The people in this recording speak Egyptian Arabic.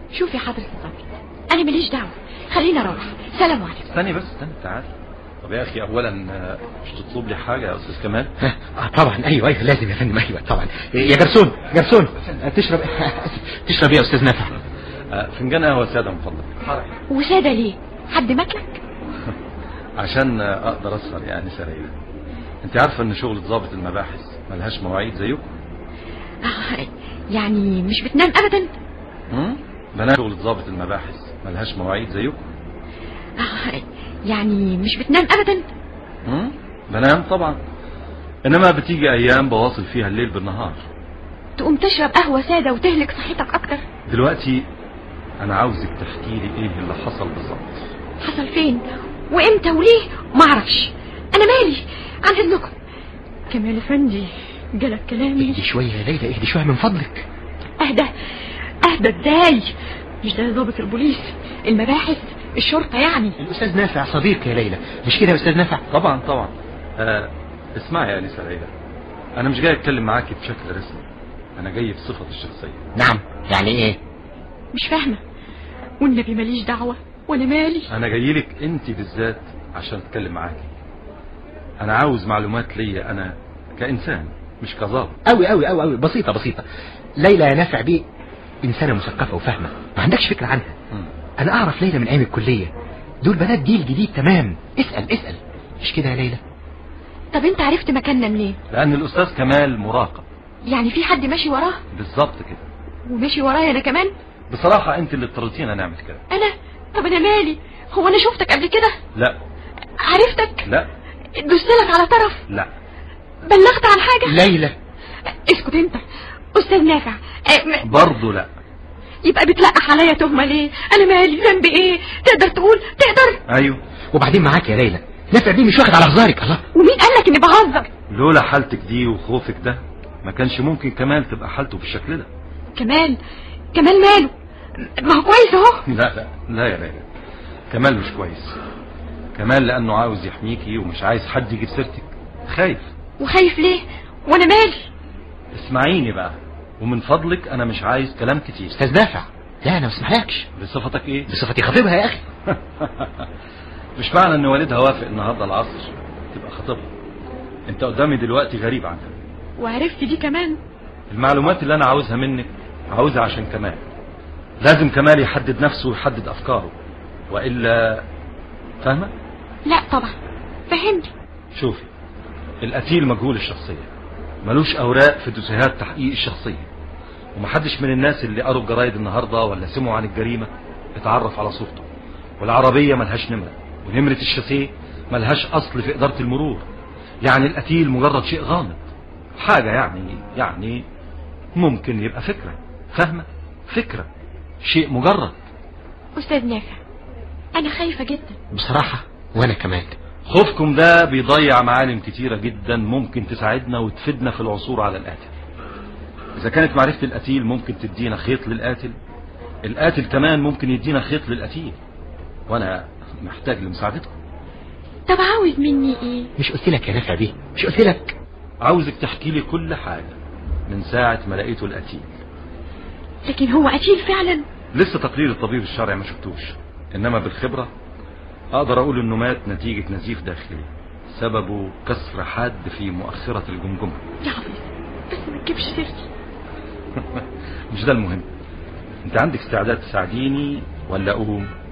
شوف يا حضرة الضابط انا ماليش دعوة خليني اروح سلام عليكم استني بس استني تعال طب يا اخي اولا آه، مش تطلب لي حاجه يا استاذ كمال آه طبعا ايوه ايوه لازم يا فندم ايوه طبعا يا جرسون جرسون آه، تشرب تشرب ايه يا استاذ نافع آه، فنجان قهوه ساده من فضلك وسادة ليه حد ماكلك عشان آه، اقدر اسهر يا انسه ليلى انت عارفه ان شغل ضابط المباحث ملهاش مواعيد زيكم آه، يعني مش بتنام ابدا هم؟ بنات شغل ضابط المباحث ملهاش مواعيد زيكم آه، يعني مش بتنام ابدا هم؟ بنام طبعا انما بتيجي ايام بواصل فيها الليل بالنهار تقوم تشرب قهوة سادة وتهلك صحتك اكتر دلوقتي انا عاوزك تحكي لي ايه اللي حصل بالظبط حصل فين وامتى وليه معرفش انا مالي عن اذنكم كمال افندي جالك كلامي اهدي شويه يا ليلى اهدي شويه من فضلك اهدى اهدى ازاي مش ده ضابط البوليس المباحث الشرطة يعني الاستاذ نافع صديق يا ليلى مش كده يا استاذ نافع طبعا طبعا آه اسمعي يا انسه ليلى انا مش جاي اتكلم معاكي بشكل رسمي انا جاي بصفتي الشخصيه نعم يعني ايه مش فاهمة والنبي ماليش دعوة وانا مالي انا جاي لك انت بالذات عشان اتكلم معاكي انا عاوز معلومات ليا انا كانسان مش كظابط قوي قوي قوي قوي بسيطه بسيطه ليلى يا نافع بيه انسانه مثقفه وفاهمه ما عندكش فكره عنها مم. انا اعرف ليلى من ايام الكليه دول بنات جيل جديد تمام اسال اسال مش كده يا ليلى طب انت عرفت مكاننا منين لان الاستاذ كمال مراقب يعني في حد ماشي وراه بالظبط كده وماشي ورايا انا كمان بصراحه انت اللي اضطريتينا نعمل كده انا طب انا مالي هو انا شفتك قبل كده لا عرفتك لا دوستلك على طرف لا بلغت عن حاجة ليلى اسكت انت استاذ نافع اه، م- برضه لا يبقى بتلقح عليا تهمة ليه انا مالي ذنبي ايه تقدر تقول تقدر ايوه وبعدين معاك يا ليلى نافع بيه مش واخد على هزارك الله ومين قالك اني بهزر لولا حالتك دي وخوفك ده ما كانش ممكن كمال تبقى حالته بالشكل ده كمال كمال ماله ما هو كويس اهو لا لا لا يا ليلى كمال مش كويس كمال لانه عاوز يحميكي ومش عايز حد يجيب سيرتك خايف وخايف ليه وانا مالي اسمعيني بقى ومن فضلك انا مش عايز كلام كتير استاذ نافع لا انا ما اسمحلكش بصفتك ايه بصفتي خطيبها يا اخي مش معنى ان والدها وافق النهارده العصر تبقى خطيبها انت قدامي دلوقتي غريب عنها وعرفت دي كمان المعلومات اللي انا عاوزها منك عاوزها عشان كمال لازم كمال يحدد نفسه ويحدد افكاره والا فاهمه لا طبعا فهمني شوفي القتيل مجهول الشخصيه ملوش اوراق في دوسيهات تحقيق الشخصيه ومحدش من الناس اللي قروا الجرايد النهارده ولا سمعوا عن الجريمه اتعرف على صورته والعربيه ملهاش نمره ونمره الشاسيه ملهاش اصل في اداره المرور يعني القتيل مجرد شيء غامض حاجه يعني يعني ممكن يبقى فكره فاهمه فكره شيء مجرد استاذ نافع انا خايفة جدا بصراحه وانا كمان خوفكم ده بيضيع معالم كتيرة جدا ممكن تساعدنا وتفيدنا في العثور على القاتل إذا كانت معرفة القتيل ممكن تدينا خيط للقاتل القاتل كمان ممكن يدينا خيط للقتيل وأنا محتاج لمساعدتكم طب عاوز مني ايه مش قلت لك يا نافع بيه مش قلت لك عاوزك تحكي لي كل حاجة من ساعة ما لقيته القتيل لكن هو قتيل فعلا لسه تقرير الطبيب الشرعي ما شفتوش إنما بالخبرة أقدر أقول إنه مات نتيجة نزيف داخلي سببه كسر حاد في مؤخرة الجمجمة يا عبيط بس ما تجيبش سيرتي مش ده المهم انت عندك استعداد تساعديني ولا اقوم